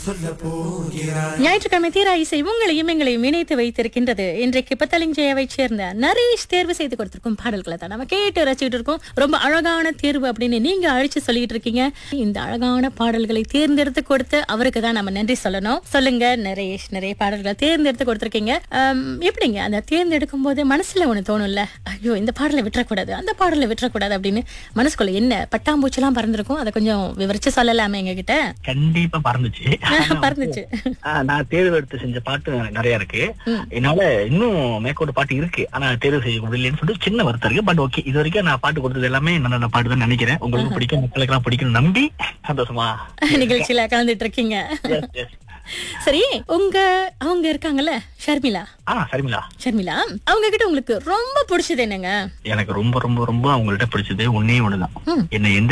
ஞாயிற்றுக்கிழமை தீரா இசை உங்களையும் எங்களையும் இணைத்து வைத்திருக்கின்றது இன்றைக்கு பத்தலிஞ்சையாவை சேர்ந்த நரேஷ் தேர்வு செய்து கொடுத்திருக்கும் பாடல்களை தான் நம்ம கேட்டு ரசிச்சுட்டு இருக்கோம் ரொம்ப அழகான தேர்வு அப்படின்னு நீங்க அழைச்சு சொல்லிட்டு இருக்கீங்க இந்த அழகான பாடல்களை தேர்ந்தெடுத்து கொடுத்து அவருக்கு தான் நம்ம நன்றி சொல்லணும் சொல்லுங்க நரேஷ் நிறைய பாடல்களை தேர்ந்தெடுத்து கொடுத்திருக்கீங்க ஆம், எப்படிங்க அந்த தேர்ந்தெடுக்கும் போது மனசுல ஒண்ணு தோணும்ல ஐயோ இந்த பாடலை விட்டுறக்கூடாது அந்த பாடலை விட்டுறக்கூடாது அப்படின்னு மனசுக்குள்ள என்ன பட்டாம்பூச்செல்லாம் பறந்துருக்கும் அதை கொஞ்சம் விவரிச்சு சொல்லலாமே எங்க கிட்ட கண்டிப்பா பறந்துச்சு பறந்துச்சு ஆ, நான் தேர்வு எடுத்து செஞ்ச பாட்டு நிறைய இருக்கு என்னால இன்னும் மேற்கொண்டு பாட்டு இருக்கு ஆனா தேர்வு செய்ய முடியலன்னு சொல்லிட்டு சின்ன வருத்தம் இருக்கு பட் ஓகே இது வரைக்கும் நான் பாட்டு கொடுத்தது எல்லாமே நல்ல பாட்டு தான் நினைக்கிறேன் உங்களுக்கு பிடிக்கும் மக்களுக்கு எல்லாம் பிடிக்கும் நம்பி சந்தோஷமா நிகழ்ச்சியில கலந்துட்டு இருக்கீங்க Yes, yes. சரி உங்க அவங்க இருக்காங்கல்ல ஷர்மிளா ஆ சரிங்களா ஷர்மிளா அவங்க கிட்ட உங்களுக்கு ரொம்ப பிடிச்சது என்னங்க எனக்கு ரொம்ப ரொம்ப ரொம்ப அவங்கள்ட்ட பிடிச்சது ஒன்னே ஒண்ணுதான் என்ன எந்த